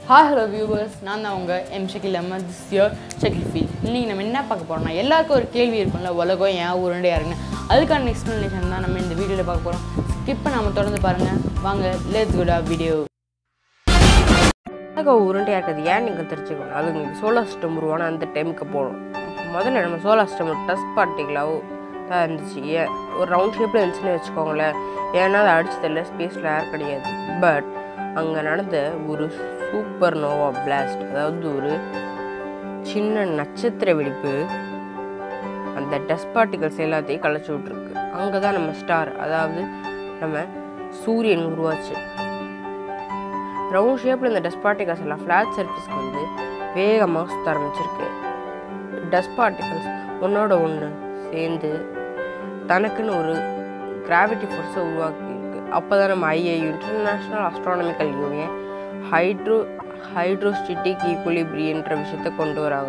hi hello viewers நான் தான் உங்கள் எம் ஷக்கில் அம்மா திஸ் இயர் ஷக்கில் ஃபீல் இன்றைக்கி நம்ம என்ன பார்க்க போகிறோம்னா எல்லாருக்கும் ஒரு கேள்வி இருக்கும்ல உலகம் ஏன் உருண்டை யாருன்னு அதுக்கான எக்ஸ்ப்ளனேஷன் தான் நம்ம இந்த வீடியோவில் பார்க்க போகிறோம் ஸ்கிப் நம்ம தொடர்ந்து பாருங்கள் வாங்க லெட்ஸ் குட் வீடியோ உலகம் உருண்டையாக இருக்குது ஏன் நீங்கள் தெரிஞ்சுக்கணும் அது நீங்கள் சோலார் சிஸ்டம் உருவான அந்த டைமுக்கு போகணும் முதல்ல நம்ம சோலார் சிஸ்டம் டஸ்ட் பார்ட்டிகளாக தான் இருந்துச்சு ஏன் ஒரு ரவுண்ட் ஷேப்பில் இருந்துச்சுன்னு வச்சுக்கோங்களேன் ஏன்னா அது அடிச்சதில்ல ஸ்பேஸில் ஏர் கிடையாது பட் அங்கே நடந்த ஒரு சூப்பர் நோவா பிளாஸ்ட் அதாவது ஒரு சின்ன நட்சத்திர வெடிப்பு அந்த டஸ்ட் பார்ட்டிகல்ஸ் எல்லாத்தையும் கலைச்சி விட்ருக்கு அங்கே தான் நம்ம ஸ்டார் அதாவது நம்ம சூரியன் உருவாச்சு ரவுண்ட் ஷேப்பில் இந்த டஸ்ட் பார்ட்டிகல்ஸ் எல்லாம் ஃப்ளாட் சர்ஃபேஸ்க்கு வந்து வேகமாக சுற்ற ஆரம்பிச்சிருக்கு டஸ்ட் பார்ட்டிகல்ஸ் ஒன்றோட ஒன்று சேர்ந்து தனக்குன்னு ஒரு கிராவிட்டி ஃபோர்ஸை உருவாக்கியிருக்கு அப்போ தான் நம்ம IA international astronomical union hydro hydrostatic ஈக்குலிபிரியன்ற விஷயத்தை கொண்டு வராங்க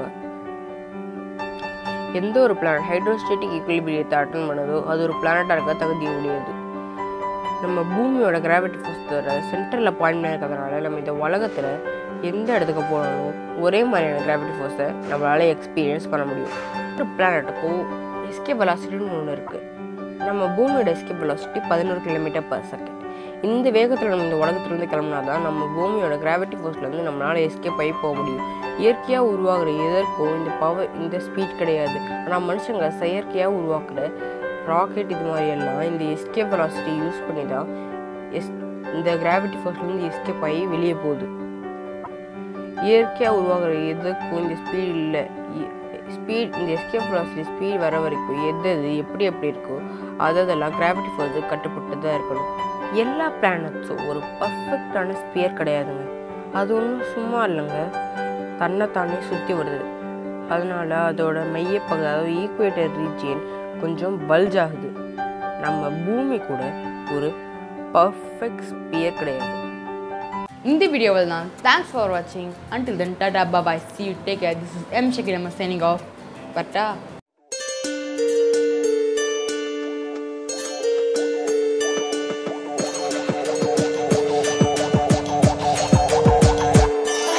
எந்த ஒரு பிளானட் ஹைட்ரோஸ்டேட்டிக் ஈக்குலிபிரியத்தை அட்டன் பண்ணுதோ அது ஒரு பிளானட்டாக இருக்க தகுதி உடையது நம்ம பூமியோட கிராவிட்டி ஃபோர்ஸ் தவிர சென்டரில் பாயிண்ட் பண்ணி இருக்கிறதுனால நம்ம இந்த உலகத்தில் எந்த இடத்துக்கு போனாலும் ஒரே மாதிரியான கிராவிட்டி ஃபோர்ஸை நம்மளால் எக்ஸ்பீரியன்ஸ் பண்ண முடியும் ஒரு பிளானட்டுக்கும் எஸ்கேப் வெலாசிட்டின்னு ஒன்று இருக்குது நம்ம பூமியோட எஸ்கேப் வெலாசிட்டி பதினோரு கிலோமீட்டர் பர் செகண்ட் இந்த வேகத்தில் நம்ம இந்த உலகத்துலேருந்து கிளம்புனா தான் நம்ம பூமியோட கிராவிட்டி ஃபோர்ஸ்லேருந்து நம்மளால் எஸ்கேப் ஆகி போக முடியும் இயற்கையாக உருவாகிற எதற்கும் இந்த பவர் இந்த ஸ்பீட் கிடையாது ஆனால் மனுஷங்க செயற்கையாக உருவாக்குற ராக்கெட் இது மாதிரி எல்லாம் இந்த எஸ்கேப் வெலாசிட்டி யூஸ் பண்ணி தான் எஸ் இந்த கிராவிட்டி ஃபோர்ஸ்லேருந்து எஸ்கேப் ஆகி வெளியே போகுது இயற்கையாக உருவாகிற எதுக்கும் இந்த ஸ்பீட் இல்லை ஸ்பீட் இந்த எஸ்கேப் வெலாசிட்டி ஸ்பீட் வர வரைக்கும் எது எது எப்படி எப்படி இருக்கோ அது அதெல்லாம் கிராவிட்டி ஃபோர்ஸு கட்டுப்பட்டு தான் இருக்கணும் எல்லா பிளானட்ஸும் ஒரு பர்ஃபெக்டான ஸ்பியர் கிடையாதுங்க அது ஒன்றும் சும்மா இல்லைங்க தன்னைத்தானே சுற்றி வருது அதனால அதோட மையப்பகுதி அதாவது ஈக்குவேட்டர் ரீஜியன் கொஞ்சம் பல்ஜ் ஆகுது நம்ம பூமி கூட ஒரு பர்ஃபெக்ட் ஸ்பியர் கிடையாது இந்த வீடியோவில் தான் தேங்க்ஸ் ஃபார் வாட்சிங் until then tata bye bye see you take care this is M Shakeel அம்மா சைனிங் ஆஃப் பட்டா